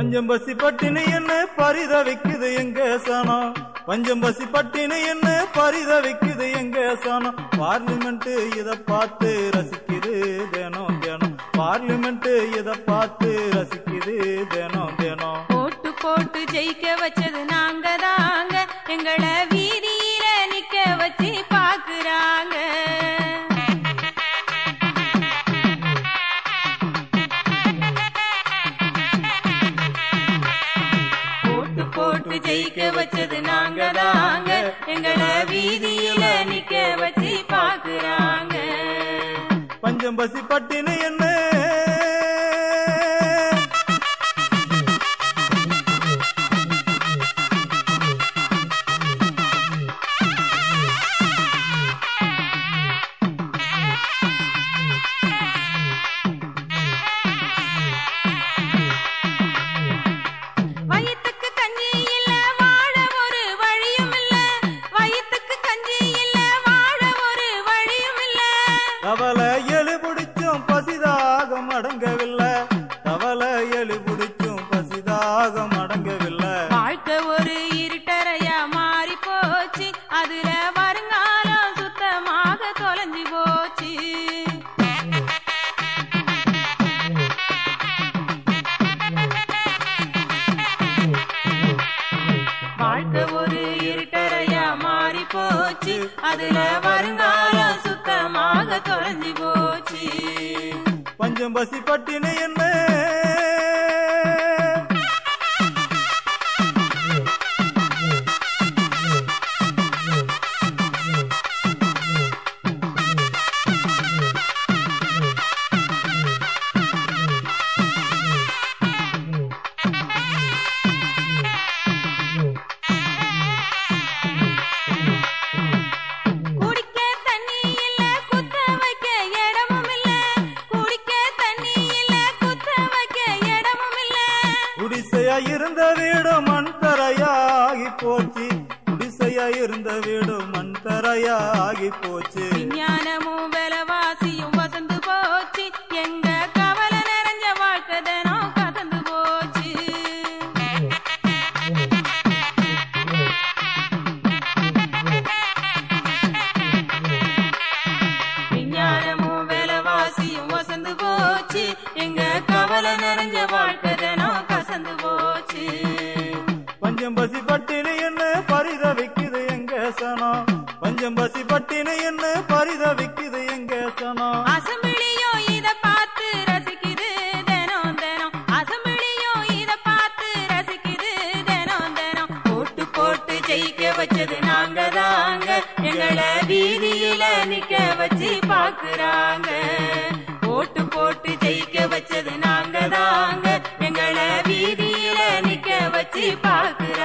பஞ்சம் பசி பட்டினி என்ன பரிதவிக்குது எங்க சனம் பஞ்சம் பசி பட்டினி என்ன பரிதவிக்குது எங்க சனம் பார்லிமெண்ட் இத பார்த்து ரசிக்குது தினம் தினம் பார்லிமெண்ட் இத பார்த்து ரசிக்குது தினம் தினம் போட்டு போட்டு ஜெயிக்க வச்சது நாங்க தாங்க எங்களை வீதியில நிக்க வச்சு பாக்குறாங்க போட்டு போட்டு ஜெயிக்க வச்சது நாங்க தாங்க எங்களை வீதியில நிக்க வச்சு பாக்குறாங்க பஞ்சம் பசி பட்டினி என்ன வயித்துக்கு கஞ்சி இல்ல வாழ ஒரு வழியும் இல்ல வயித்துக்கு கஞ்சி இல்ல வாழ ஒரு வழியும் இல்ல தவளை எலி பிடிச்சும் பசிதாகம் அடங்கவில்லை தவளை எலி பிடிச்சும் பசிதாகம் அடங்கவில்லை வாழ்க்கை ஒரு இருட்டறையா மாறி போச்சு அதுல வருங்காலம் சுத்தமாக தொலைஞ்சு போச்சு வாழ்க்கை ஒரு இருட்டறையா மாறி போச்சு அதுல வருங்காலம் சுத்தமாக தொலைஞ்சு போச்சு பஞ்சம் பசி பட்டினி என்ன குடிக்க தண்ணி இல்ல குத்த வைக்க இடமும் இல்ல குடிக்க தண்ணி இல்ல குத்த வைக்க இடமும் இல்ல குடிசையா இருந்த வீடு மண் தரையாகி போச்சு குடிசையா இருந்த வீடு மண் தரையாகி போச்சு விஞ்ஞானமும் விலவாசியும் வசந்து போச்சு எங்க கவலை நிறைஞ்ச வாழ்க்கை தினம் கசந்து போச்சு விஞ்ஞானமும் விலவாசியும் வசந்து போச்சு எங்க கவலை நிறைஞ்ச வாழ்க்கை தினம் கசந்து போச்சு பஞ்சம் பசி பட்டினி என்ன பரிதவிக்குது எங்க சனம் பஞ்சம் பசி பட்டினி என்ன பரிதவிக்குது எங்க சனம் அசம்பிளியோ இத பார்த்து ரசிக்குது தினம் தினம் அசம்பிளியோ இத பார்த்து ரசிக்குது தினம் தினம் போட்டு போட்டு ஜெயிக்க வச்சது நாங்க தாங்க எங்களை வீதியில நிக்க வச்சு பாக்குறாங்க போட்டு போட்டு ஜெயிக்க வச்சது நாங்க தாங்க எங்களை வீதியில நிக்க வச்சு பாக்குறாங்க